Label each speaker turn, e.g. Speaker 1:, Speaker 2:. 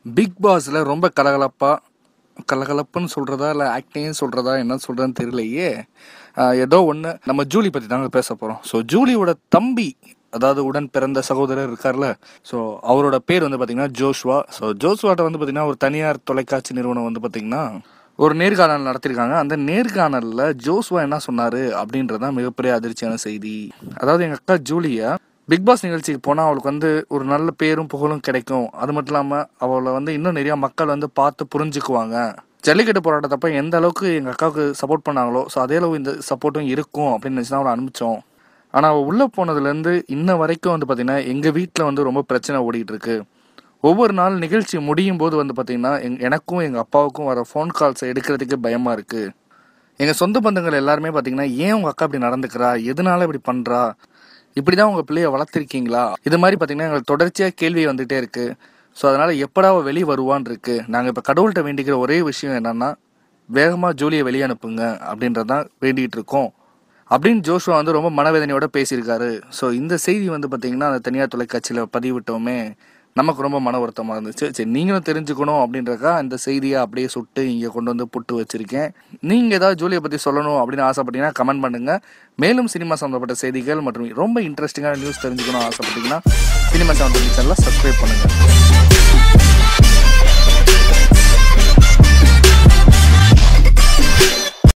Speaker 1: big பாஸில் ரொம்ப கலகலப்பாக கலகலப்புன்னு சொல்கிறதா இல்லை ஆக்டிங் சொல்கிறதா என்ன சொல்கிறதுன்னு தெரியலையே ஆஹ் ஏதோ ஒன்று நம்ம ஜூலி பற்றி தாங்க பேச போகிறோம் ஸோ ஜூலியோட தம்பி அதாவது உடன் பிறந்த சகோதரர் இருக்கார்ல ஸோ அவரோட பேர் வந்து பார்த்தீங்கன்னா ஜோஷ்வா ஸோ ஜோஷ்வாட்ட வந்து பார்த்தீங்கன்னா ஒரு தனியார் தொலைக்காட்சி நிறுவனம் வந்து பார்த்தீங்கன்னா ஒரு நேர்காணல் நடத்திருக்காங்க அந்த நேர்காணலில் ஜோஸ்வா என்ன சொன்னார் அப்படின்றது தான் மிகப்பெரிய அதிர்ச்சியான செய்தி அதாவது எங்கள் அக்கா ஜூலியா பிக் பாஸ் நிகழ்ச்சிக்கு போனால் அவளுக்கு வந்து ஒரு நல்ல பேரும் புகழும் கிடைக்கும் அது மட்டும் இல்லாமல் அவளை வந்து இன்னும் நிறையா மக்கள் வந்து பார்த்து புரிஞ்சுக்குவாங்க ஜல்லிக்கட்டு போராட்டத்தப்ப எந்த அளவுக்கு எங்கள் அக்காவுக்கு சப்போர்ட் பண்ணாங்களோ ஸோ அதே அளவு இந்த சப்போர்ட்டும் இருக்கும் அப்படின்னு நினச்சி தான் அவளை அனுப்பிச்சோம் ஆனால் அவள் உள்ளே போனதுலேருந்து இன்ன வரைக்கும் வந்து பார்த்திங்கன்னா எங்கள் வீட்டில் வந்து ரொம்ப பிரச்சனை ஓடிட்டு இருக்கு ஒவ்வொரு நாள் நிகழ்ச்சி முடியும் போது வந்து பார்த்திங்கன்னா எங் எனக்கும் எங்கள் அப்பாவுக்கும் வர ஃபோன் கால்ஸை எடுக்கிறதுக்கே பயமாக இருக்குது எங்கள் சொந்த பந்தங்கள் எல்லாருமே பார்த்தீங்கன்னா ஏன் உங்கள் அக்கா இப்படி நடந்துக்கிறா எதனால இப்படி பண்ணுறா இப்படி தான் உங்கள் பிள்ளைய வளர்த்துருக்கீங்களா இது மாதிரி பார்த்தீங்கன்னா எங்களுக்கு தொடர்ச்சியாக கேள்வி வந்துகிட்டே இருக்குது ஸோ அதனால் எப்படா அவள் வெளியே வருவான்னு இருக்கு நாங்கள் இப்போ கடவுள்கிட்ட வேண்டிக்கிற ஒரே விஷயம் என்னன்னா வேகமாக ஜூலியை வெளியே அனுப்புங்க அப்படின்றதான் வேண்டிகிட்டு இருக்கோம் அப்படின்னு ஜோஷுவா வந்து ரொம்ப மனவேதனையோட பேசியிருக்காரு ஸோ இந்த செய்தி வந்து பார்த்தீங்கன்னா அந்த தனியார் தொலைக்காட்சியில் பதிவிட்டோமே நமக்கு ரொம்ப மன வருத்தமாக இருந்துச்சு சரி நீங்களும் தெரிஞ்சுக்கணும் அப்படின்றக்கா இந்த செய்தியை அப்படியே சுட்டு இங்கே கொண்டு வந்து புட்டு வச்சிருக்கேன் நீங்கள் ஏதாவது ஜூலியை பற்றி சொல்லணும் அப்படின்னு ஆசைப்பட்டீங்கன்னா கமெண்ட் பண்ணுங்கள் மேலும் சினிமா சம்மந்தப்பட்ட செய்திகள் மற்றும் ரொம்ப இன்ட்ரெஸ்டிங்கான நியூஸ் தெரிஞ்சுக்கணும் ஆசைப்பட்டீங்கன்னா சினிமா சம்மந்தப்பட்ட சேனலை சப்ஸ்கிரைப் பண்ணுங்கள்